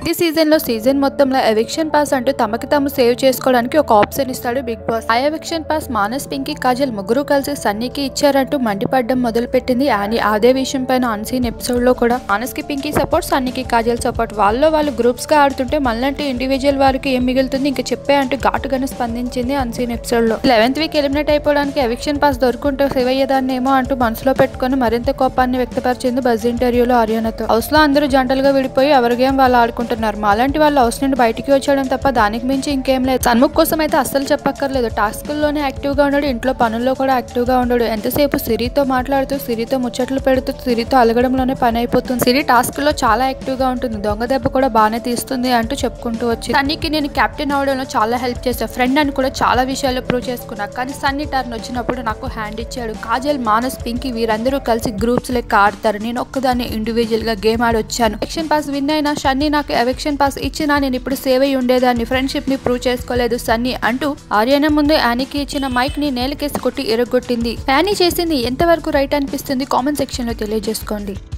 ప్రతి సీజన్ లో సీజన్ మొత్తంలో ఎవిక్షన్ పాస్ అంటూ తమకి తాము సేవ్ చేసుకోవడానికి ఒక ఆప్షన్ ఇస్తాడు బిగ్ బాస్ ఆ ఎవిక్షన్ పాస్ మానస్ పింకీ కాజల్ ముగ్గురు కలిసి సన్నీకి ఇచ్చారంటూ మండిపడ్డం మొదలు పెట్టింది అని అదే విషయం పైన అన్సీన్ ఎపిసోడ్ లో కూడా మానస్ కి పింకీ సపోర్ట్ సన్నీకి కాజల్ సపోర్ట్ వాళ్ళలో వాళ్ళు గ్రూప్స్ గా ఆడుతుంటే మళ్ళంటే ఇండివిజువల్ వారికి ఏం మిగులుతుంది ఇంకా చెప్పే అంటూ ఘాటుగానే స్పందించింది అన్సీన్ ఎపిసోడ్ లో లెవెన్త్ వీక్ ఎలిమినేట్ అయిపోవడానికి ఎవిక్షన్ పాస్ దొరుకుంటే సేవ్ అయ్యేదాన్నేమో అంటూ మనసులో పెట్టుకుని మరింత కోపాన్ని వ్యక్తపరిచింది బజ్ ఇంటర్వ్యూలో ఆర్యనతో హౌస్ లో అందరూ జంటలుగా విడిపోయి ఎవరి గేమ్ వాళ్ళు ఆడుకుంటున్నారు మాలాంటి వాళ్ళు హౌస్ నుండి బయటికి వచ్చేయడం తప్ప దానికి మించి ఇంకేం లేదు సన్ముఖ్ కోసం అయితే అస్సలు చెప్పక్కర్లేదు టాస్క్ లోనే యాక్టివ్ గా ఉన్నాడు ఇంట్లో పనుల్లో కూడా యాక్టివ్ గా ఉన్నాడు ఎంతసేపు సిరితో మాట్లాడుతూ సిరితో ముచ్చట్లు పెడుతూ సిరితో అలగడంలోనే పని అయిపోతుంది సిరి టాస్క్ లో చాలా యాక్టివ్ గా ఉంటుంది దొంగ దెబ్బ కూడా బాగానే తీస్తుంది అంటూ చెప్పుకుంటూ వచ్చి సన్నీకి నేను కెప్టెన్ అవడంలో చాలా హెల్ప్ చేశా ఫ్రెండ్ అని కూడా చాలా విషయాలు ప్రూవ్ చేసుకున్నా కానీ సన్నీ టర్న్ వచ్చినప్పుడు నాకు హ్యాండ్ ఇచ్చాడు కాజల్ మానస్ పింకీ వీరందరూ కలిసి గ్రూప్స్ లెక్క ఆడతారు నేను ఒక్కదాన్ని ఇండివిజువల్ గా గేమ్ ఆడొచ్చాను ఎలక్షన్ పాస్ విన్ అయినా షన్నీ నాకు ఎలక్షన్ పాస్ ఇచ్చినా నేను ఇప్పుడు సేవ్ అయి ఉండేదాన్ని ఫ్రెండ్షిప్ ని ప్రూవ్ చేసుకోలేదు సన్నీ అంటూ ఆర్యన ముందు యానికి ఇచ్చిన మైక్ ని నేలకేసి కొట్టి ఎరగొట్టింది యానీ చేసింది ఎంతవరకు రైట్ అనిపిస్తుంది కామెంట్ సెక్షన్ లో తెలియజేసుకోండి